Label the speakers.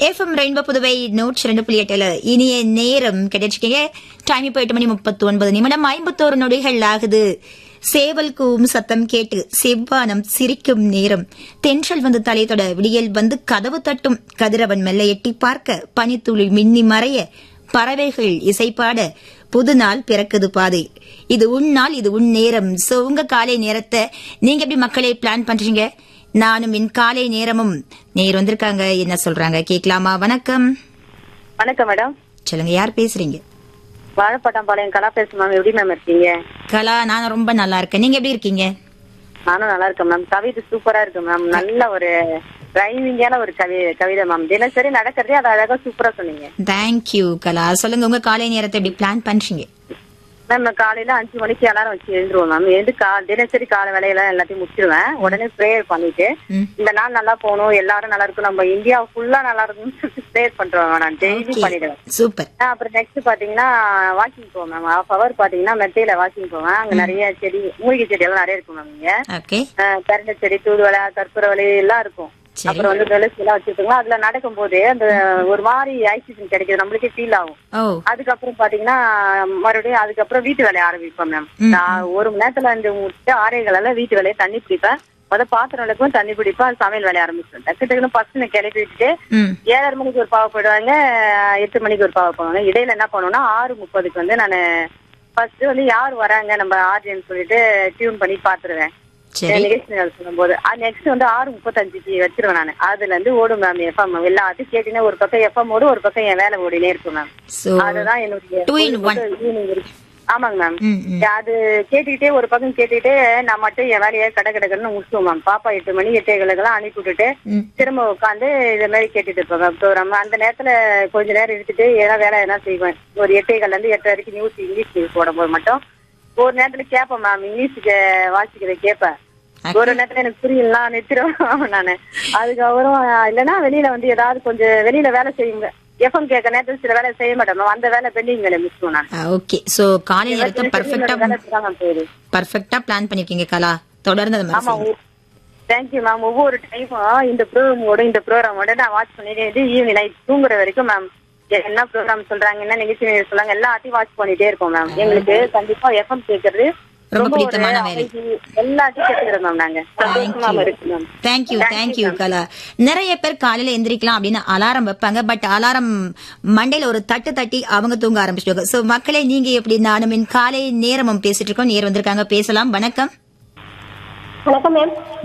Speaker 1: FM rainbow Puduvai நூற்றி ரெண்டு புள்ளி எட்டுல இனிய நேரம் கிடைச்சிருக்கீங்க டைம் இப்போ எட்டு மணி முப்பத்தி ஒன்பது நிமிடம் ஐம்பத்தோரு நொடிகள் ஆகுது சேவல் கூவும் சத்தம் கேட்டு செவ்வானம் சிரிக்கும் நேரம் தென்றல் வந்து தலைத்தொட விடியல் வந்து கதவு தட்டும் கதிரவன் மெல்ல எட்டி பார்க்க பனித்துளி மின்னி மறைய பறவைகள் இசைப்பாட புது நாள் பிறக்குது பாதை இது உன் நாள் இது உன் நேரம் சோ உங்க காலை நேரத்தை நீங்க எப்படி மக்களை பிளான் பண்றீங்க நானும் என் காலை நேரமும் நேர் வந்திருக்காங்க என்ன சொல்றாங்க கேட்கலாமா வணக்கம்
Speaker 2: வணக்கம் மேடம்
Speaker 1: சொல்லுங்க யார் பேசுறீங்க
Speaker 2: வாழைப்பட்டாம்பாளையம் கலா பேசு மேம் எப்படி மேம் இருக்கீங்க
Speaker 1: கலா நான் ரொம்ப நல்லா இருக்கேன் நீங்க எப்படி இருக்கீங்க
Speaker 2: நானும் நல்லா இருக்கேன் மேம் கவிதை சூப்பரா இருக்கு மேம் நல்ல ஒரு ரைமிங்கான ஒரு கவி கவிதை மேம் தினசரி நடக்கிறதே அது அழகா சூப்பரா சொன்னீங்க
Speaker 1: தேங்க்யூ கலா சொல்லுங்க உங்க காலை நேரத்தை எப்படி பிளான் பண்றீங்க
Speaker 2: மேம் நான் காலையில அஞ்சு மணிக்கு அலாரம் வச்சு எழுந்துருவோம் மேம் எழுந்து கா தினசரி காலை வேலையெல்லாம் எல்லாத்தையும் முடிச்சிருவேன் உடனே ப்ரேயர் பண்ணிட்டு
Speaker 1: ம்.
Speaker 2: இந்த நாள் நல்லா போகணும் எல்லாரும் நல்லா இருக்கும் நம்ம இந்தியா ஃபுல்லா நல்லா இருக்கும்னு சொல்லிட்டு ப்ரேயர் பண்றோம் நான் டெய்லி பண்ணிடுவேன்
Speaker 1: சூப்பர்
Speaker 2: ஆ, அப்புறம் நெக்ஸ்ட் பாத்தீங்கன்னா வாக்கிங் போவேன் மேம் ஹாஃப் ஹவர் பாத்தீங்கன்னா மெத்தையில வாக்கிங் போவேன் அங்க நிறைய செடி மூலிகை செடி எல்லாம் நிறைய இருக்கும் மேம் இங்க
Speaker 1: ஓகே
Speaker 2: கரண்ட செடி தூதுவளை கற்பூரவளி எல்லாம் இருக்கும்
Speaker 1: சரி.
Speaker 2: அப்புறம் வந்து துளசி எல்லாம் வச்சிருக்கோம் அதுல நடக்கும் போது அந்த ஒரு மாதிரி ஆக்சிஜன் கிடைக்குது நம்மளுக்கே ஃபீல் ஆகும்
Speaker 1: ஓ
Speaker 2: அதுக்கப்புறம் பாத்தீங்கன்னா மறுபடியும் அதுக்கப்புறம் வீட்டு வேலையை ஆரம்பிப்பேன் மேம்
Speaker 1: ம்.
Speaker 2: நான் ஒரு மணி நேரத்துல அந்த முடிச்சுட்டு ஆறேகளெல்லாம் வீட்டு வேலையை தண்ணி பிடிப்பேன் முத பாத்திரம் விளக்கும் தண்ணி பிடிப்பேன் சமையல் வேலையை ஆரம்பிச்சிட்டேன் டக்கு டக்குன்னு பசங்க கிளப்பி விட்டுட்டு
Speaker 1: ம்
Speaker 2: ஏழரை மணிக்கு ஒரு பாவை போயிடுவாங்க எட்டு மணிக்கு ஒரு பாவை போவாங்க இடையில என்ன பண்ணுவேன்னா ஆறு முப்பதுக்கு வந்து நான் ஃபர்ஸ்ட் வந்து யார் வராங்க நம்ம ஆர்ஜின்னு சொல்லிட்டு டியூன் பண்ணி பாத்துருவேன்
Speaker 1: சரி
Speaker 2: நிகழ்ச்சி நிரல் சொல்லும்போது நெக்ஸ்ட் வந்து ஆறு முப்பத்தஞ்சுக்கு வச்சிருவேன் நான் அதுல இருந்து ஓடும் மேம் எஃப்எம் எல்லாத்தையும் கேட்டீங்கன்னா ஒரு பக்கம் எஃப்எம் ஓடும் ஒரு பக்கம் என் வேலை ஓடினே இருக்கும் மேம்
Speaker 1: சோ
Speaker 2: அதுதான் என்னுடைய
Speaker 1: Two in one.
Speaker 2: ஈவினிங் இருக்கு ஆமாங்க மேம்
Speaker 1: ம் ம்
Speaker 2: அது கேட்டுக்கிட்டே ஒரு பக்கம் கேட்டுக்கிட்டே நான் மட்டும் என் வேலையை கடை கடகடன்னு முடிச்சுவோம் மேம் பாப்பா எட்டு மணி எட்டேகளுக்கெல்லாம் அனுப்பி விட்டுட்டு
Speaker 1: ம்
Speaker 2: திரும்ப உட்காந்து இத மாதிரி கேட்டுட்டு இருப்பேன் ப்ரோக்ராம் அந்த நேரத்துல கொஞ்ச நேரம் எடுத்துட்டு ஏதாவது வேலை எதனா செய்வேன் ஒரு எட்டேகள்ல இருந்து எட்டு வரைக்கும் நியூஸ் இங்கிலீஷ் நியூஸ் போடும்போது மட்டும் ஒரு நேரத்துல கேட்பேன் மேம் இங்கிலீஷுக்கு வாசிக்கிறத கேட்பேன் ஒரு நேரத்துல எனக்கு புரியலாம் நிறுத்திடுவேன் நானு அதுக்கப்புறம் இல்லைன்னா வெளியில வந்து ஏதாவது கொஞ்சம் வெளியில வேலை செய்யுங்க எஃப்எம் கேட்க நேரத்துல சில வேலை செய்ய மாட்டேன் மேம் அந்த வேலை பெண்டிங் வேலை மிஸ் நான்
Speaker 1: ஓகே சோ காலை நேரத்தை பர்ஃபெக்ட்டா
Speaker 2: வேலை தான் மேம் போயிடுது
Speaker 1: பர்ஃபெக்ட்டா பிளான் பண்ணிருக்கீங்க கலா தொடர்ந்து அந்த மாதிரி
Speaker 2: ஆமா
Speaker 1: செய்யுங்க.
Speaker 2: தேங்க்யூ மேம் ஒவ்வொரு டைமும் இந்த ப்ரோக்ராமோட இந்த ப்ரோக்ராமோட நான் வாட்ச் பண்ணிட்டே இருந்து ஈவினிங் நைட் தூங்குற வரைக்கும் மேம் என்ன ப்ரோக்ராம் சொல்றாங்க என்ன நிகழ்ச்சி நிகழ்ச்சி சொல்றாங்க எல்லாத்தையும் வாட்ச் பண்ணிட்டே இருக்கோம் மேம் எங்களுக்கு கண்டிப்பா எஃப்எம் கேட்கறது
Speaker 1: ரொம்ப
Speaker 2: ரொம்ப ஒரு
Speaker 1: பிடித்தமான வேலை.
Speaker 2: அமைதி, எல்லாத்தையும் கேட்டுக்கிறோம் மேம் நாங்க சந்தோஷமா இருக்கு மேம்
Speaker 1: தேங்க்யூ தேங்க்யூ கலா நிறைய பேர் காலையில எந்திரிக்கலாம் அப்படின்னு அலாரம் வைப்பாங்க பட் அலாரம் மண்டையில ஒரு தட்டு தட்டி அவங்க தூங்க ஆரம்பிச்சிடுவாங்க சோ மக்களே நீங்க எப்படி நானும் என் காலை நேரமும் பேசிட்டு இருக்கோம் நேர் வந்திருக்காங்க பேசலாம் வணக்கம்
Speaker 3: வணக்கம் மேம்